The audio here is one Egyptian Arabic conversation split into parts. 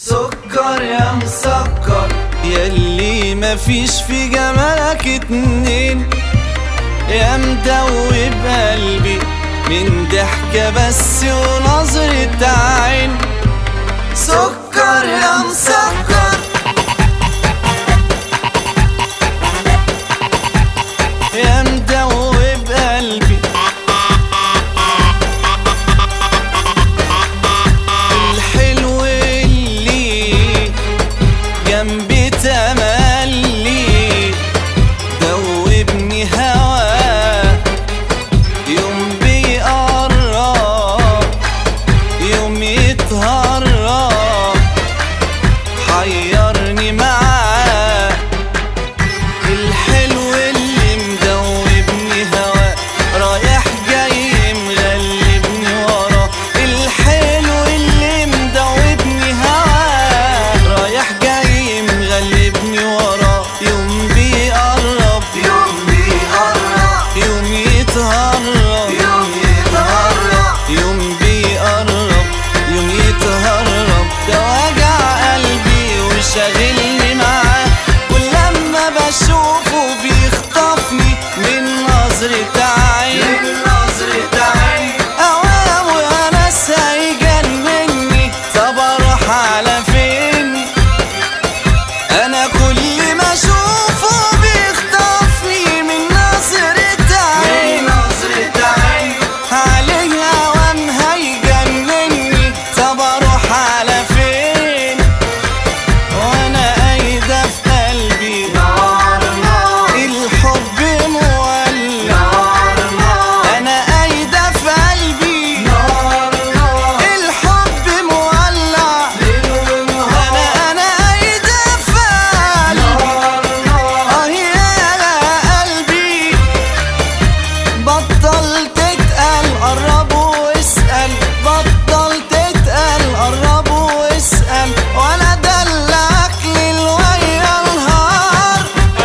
سكر يا مسكر ياللي مفيش في جمالك اتنين يا مدوب قلبي من ضحكة بس ونظرة عين سكر يا مسكر يا مدوب قلبي الحلو اللي جنبي تملي دوبني هوا يوم بيقرب يوم يتهرب حيرني معاه الحلو اللي مدوبني هوا رايح جاي مغلبني ورا الحلو اللي مدوبني هوا رايح جاي مغلبني ورا يوم بيقرب يوم بيقرب يوم يتهرب يوم يتهرب يوم بيقرب يوم يتهرب ده وجع قلبي وشاغلني معاه ولما بشوفه بيخطفني من نظرة عين من نظرة عين أوام ويا ناس هيجنني طب أروح على فين أنا كل ما أشوفه بيخطفني من نظرة عين من نظرة عين عليه هوام هيجنني طب اروح على فين وانا قايدة في قلبي نار نار الحب مولع نار نار انا قايدة في قلبي نار نار الحب مولع ليل ونهار انا انا قايدة في قلبي نار نار اه يا قلبي بطل تتقل قرب واسأل بطل تتقل قرب واسأل وانا دلعك للويا النهار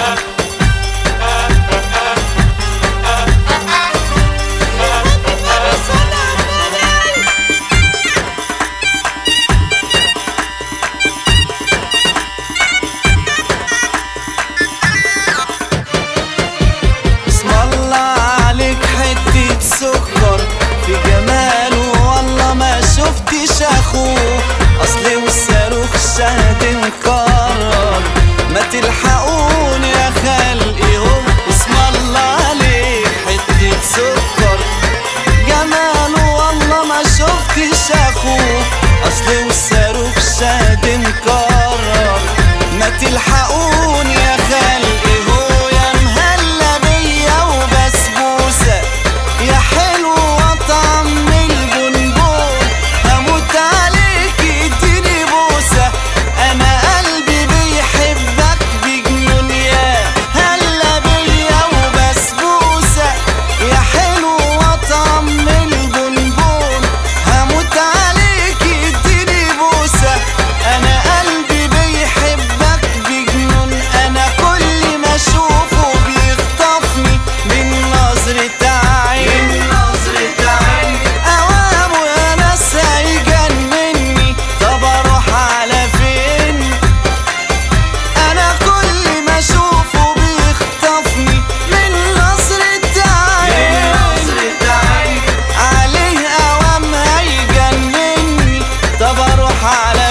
اسم الله عليك حتة سكر في جماله والله ما شفتش اخوه اصلي والصاروخ شهد مكرر ما تلحقوني يا خلقي هو اسم الله عليك حتة سكر جماله والله ما شفتش اخوه اصلي والصاروخ شهد مكرر ما تلحقوني يا خلقي هو يا مهلا بيا وبسبوسه يا حلو وطعم البونبون هموت عليك اديني بوسه انا قلبي بيحبك بجنون يا هلا بيا وبسبوسه يا حلو وطعم البونبون هموت عليك اديني بوسه انا قلبي بيحبك بجنون انا كل ما اشوفه بيخطفني من نظرة عين من نظرة عين اوام ويا ناس هيجنني طب اروح على فين انا كل ما اشوفه بيخطفني من نظرة من عين نظرة عين عليه اوام هيجنني طب اروح على